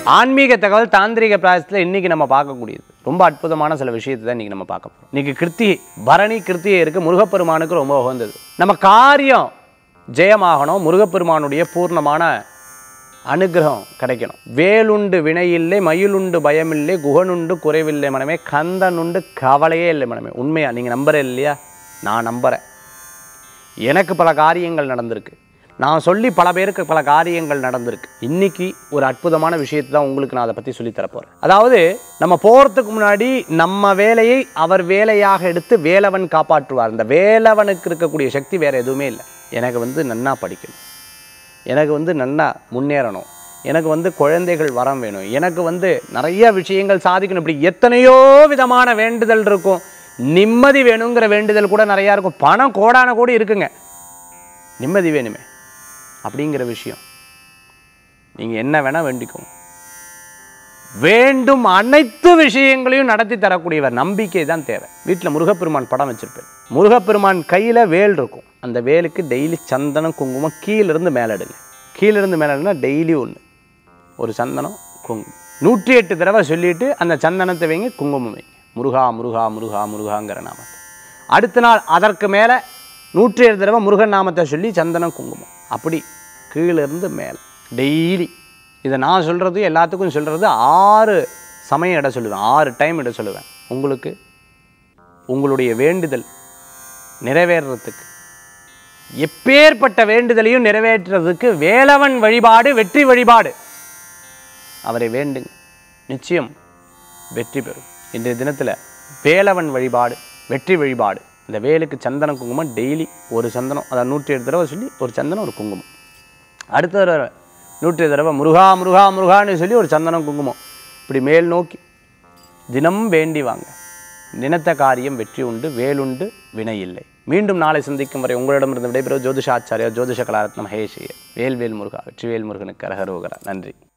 ஆன்மீக தகவல் தாந்திரிக பிராயசத்தில் இன்னைக்கு நம்ம பார்க்கக்கூடியது ரொம்ப அற்புதமான சில விஷயத்தை தான் இன்னைக்கு நம்ம பார்க்க போறோம் இன்னைக்கு கிருத்திகை பரணி கிருத்திகை இருக்கு முருகப்பெருமானுக்கு ரொம்ப உகந்தது நம்ம காரியம் ஜெயமாகணும் முருகப்பெருமானுடைய பூர்ணமான அனுகிரகம் கிடைக்கணும் வேலுண்டு வினையில்லை மயிலுண்டு பயமில்லை குகனுண்டு குறைவில்லை மனமே கந்தனுண்டு கவலையே இல்லை மனமே உண்மையா நீங்கள் நம்புற இல்லையா நான் நம்புகிறேன் எனக்கு பல காரியங்கள் நடந்திருக்கு நான் சொல்லி பல பேருக்கு பல காரியங்கள் நடந்திருக்கு இன்னைக்கு ஒரு அற்புதமான விஷயத்தை தான் உங்களுக்கு நான் அதை பற்றி சொல்லி தரப்போகிறேன் அதாவது நம்ம போகிறதுக்கு முன்னாடி நம்ம வேலையை அவர் வேலையாக எடுத்து வேலவன் காப்பாற்றுவார் இந்த வேலவனுக்கு இருக்கக்கூடிய சக்தி வேற எதுவுமே இல்லை எனக்கு வந்து நன்னா படிக்கணும் எனக்கு வந்து நன்னா முன்னேறணும் எனக்கு வந்து குழந்தைகள் வரம் வேணும் எனக்கு வந்து நிறைய விஷயங்கள் சாதிக்கணும் இப்படி எத்தனையோ விதமான வேண்டுதல் இருக்கும் நிம்மதி வேணுங்கிற வேண்டுதல் கூட நிறையா இருக்கும் பணம் கோடான கோடி இருக்குங்க நிம்மதி வேணுமே அப்படிங்கிற விஷயம் நீங்கள் என்ன வேணால் வேண்டிக்கோங்க வேண்டும் அனைத்து விஷயங்களையும் நடத்தி தரக்கூடியவர் நம்பிக்கை தான் தேவை வீட்டில் முருகப்பெருமான் படம் வச்சிருப்பேன் முருகப்பெருமான் கையில் வேல் இருக்கும் அந்த வேலுக்கு டெய்லி சந்தனம் குங்குமம் கீழிருந்து மேலே எடுங்க கீழிருந்து மேலே எடுனா டெய்லி ஒன்று ஒரு சந்தனம் குங்குமம் நூற்றி எட்டு தடவை சொல்லிட்டு அந்த சந்தனத்தை வைங்க குங்குமம் வைங்க முருகா முருகா முருகா முருகாங்கிற நாமத்தை அடுத்த நாள் அதற்கு மேலே நூற்றி ஏழு தடவை முருகன் நாமத்தை சொல்லி சந்தனம் குங்குமம் அப்படி கீழிருந்து மேலே டெய்லி இதை நான் சொல்கிறது எல்லாத்துக்கும் சொல்கிறது ஆறு சமயம் இட சொல்லுவேன் ஆறு டைம் இட சொல்லுவேன் உங்களுக்கு உங்களுடைய வேண்டுதல் நிறைவேறுறதுக்கு எப்பேற்பட்ட வேண்டுதலையும் நிறைவேற்றுறதுக்கு வேலவன் வழிபாடு வெற்றி வழிபாடு அவரை வேண்டுங்க நிச்சயம் வெற்றி பெறும் இன்றைய தினத்தில் வேலவன் வழிபாடு வெற்றி வழிபாடு இந்த வேலுக்கு சந்தனம் குங்குமம் டெய்லி ஒரு சந்தனம் அதாவது நூற்றி எட்டு தடவை சொல்லி ஒரு சந்தனம் ஒரு குங்குமம் அடுத்த தடவை நூற்றி தடவை முருகா முருகா முருகான்னு சொல்லி ஒரு சந்தனம் குங்குமம் இப்படி மேல் நோக்கி தினம் வேண்டி வாங்க நினைத்த காரியம் வெற்றி உண்டு வேலுண்டு வினை இல்லை மீண்டும் நாளை சந்திக்கும் வரை உங்களிடமிருந்து விடைபெறும் ஜோதிஷாச்சாரியா ஜோதிஷ கலாரத்னம் மகேஷ் வேல்வேல் முருகா வெற்றிவேல் முருகனுக்கு அரகரோகரா நன்றி